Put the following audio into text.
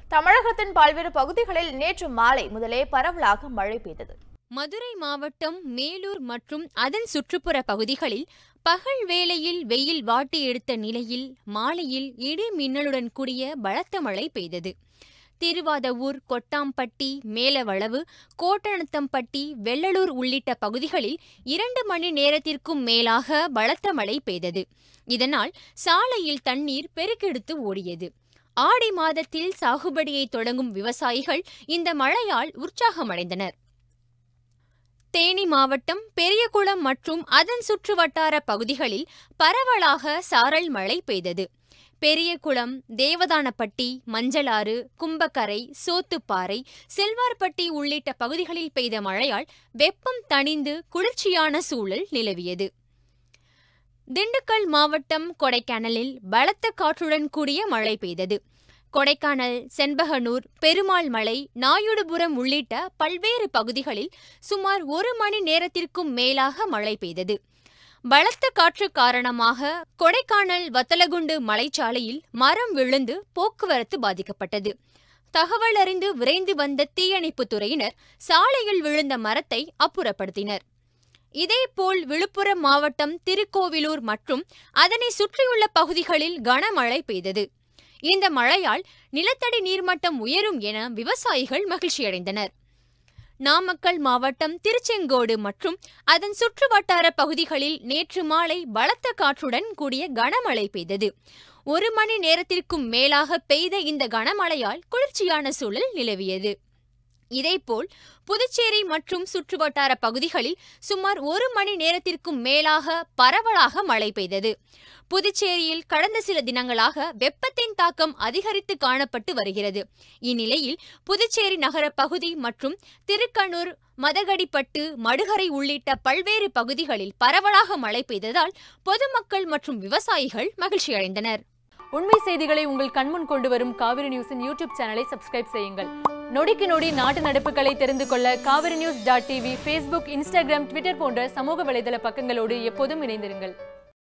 தமிழகத்தின் பல்வேறு பகுதிகளில் நேற்று மாலை முதலே பரவலாக மழை பெய்தது மதுரை மாவட்டம் மேலூர் மற்றும் அதன் சுற்றுப்புற பகுதிகளில் பகல் வேளையில் வெயில் வாட்டி எடுத்த நிலையில் மாலையில் இடி மின்னலுடன் கூடிய பலத்த மழை பெய்தது திருவாதவூர் கொட்டாம்பட்டி மேலவளவு கோட்டநத்தம்பட்டி வெள்ளலூர் உள்ளிட்ட பகுதிகளில் இரண்டு மணி நேரத்திற்கும் மேலாக பலத்த மழை பெய்தது இதனால் சாலையில் தண்ணீர் பெருக்கெடுத்து ஓடியது ஆடி மாதத்தில் சாகுபடியை தொடங்கும் விவசாயிகள் இந்த மழையால் உற்சாகமடைந்தனர் தேனி மாவட்டம் பெரியகுளம் மற்றும் அதன் சுற்றுவட்டார பகுதிகளில் பரவலாக சாரல் மழை பெய்தது பெரியகுளம் தேவதானப்பட்டி மஞ்சளாறு கும்பக்கரை சோத்துப்பாறை செல்வார்பட்டி உள்ளிட்ட பகுதிகளில் பெய்த மழையால் வெப்பம் தணிந்து குளிர்ச்சியான சூழல் நிலவியது திண்டுக்கல் மாவட்டம் கொடைக்கானலில் பலத்த காற்றுடன் கூடிய மழை பெய்தது கொடைக்கானல் செண்பகனூர் பெருமாள் மலை நாயுடுபுரம் உள்ளிட்ட பல்வேறு பகுதிகளில் சுமார் ஒரு மணி நேரத்திற்கும் மேலாக மழை பெய்தது பலத்த காற்று காரணமாக கொடைக்கானல் வத்தலகுண்டு மலைச்சாலையில் மரம் விழுந்து போக்குவரத்து பாதிக்கப்பட்டது தகவல் அறிந்து விரைந்து வந்த தீயணைப்புத் துறையினர் சாலையில் விழுந்த மரத்தை அப்புறப்படுத்தினர் இதேபோல் விழுப்புரம் மாவட்டம் திருக்கோவிலூர் மற்றும் அதனை சுற்றியுள்ள பகுதிகளில் கனமழை பெய்தது இந்த மழையால் நிலத்தடி நீர்மட்டம் உயரும் என விவசாயிகள் மகிழ்ச்சியடைந்தனர் நாமக்கல் மாவட்டம் திருச்செங்கோடு மற்றும் அதன் சுற்றுவட்டார பகுதிகளில் நேற்று மாலை பலத்த காற்றுடன் கூடிய கனமழை பெய்தது ஒரு மணி நேரத்திற்கும் மேலாக பெய்த இந்த கனமழையால் குளிர்ச்சியான சூழல் நிலவியது இதேபோல் புதுச்சேரி மற்றும் சுற்றுவட்டார பகுதிகளில் சுமார் ஒரு மணி நேரத்திற்கும் மேலாக பரவலாக மழை பெய்தது புதுச்சேரியில் கடந்த சில தினங்களாக வெப்பத்தின் தாக்கம் அதிகரித்து காணப்பட்டு வருகிறது இந்நிலையில் புதுச்சேரி நகர பகுதி மற்றும் திருக்கனூர் மதகடிப்பட்டு மடுகரை உள்ளிட்ட பல்வேறு பகுதிகளில் பரவலாக மழை பெய்ததால் பொதுமக்கள் மற்றும் விவசாயிகள் மகிழ்ச்சியடைந்தனர் உண்மை செய்திகளை உங்கள் கண்முன் கொண்டு வரும் காவிரி நியூஸின் யூடியூப் சேனலை சப்ஸ்கிரைப் செய்யுங்கள் நொடிக்கு நொடி நாட்டு நடப்புகளை தெரிந்து கொள்ள Kaveri news dot TV Facebook Instagram Twitter போன்ற சமூக வலைதள பக்கங்களோடு எப்போதும் இணைந்திருங்கள்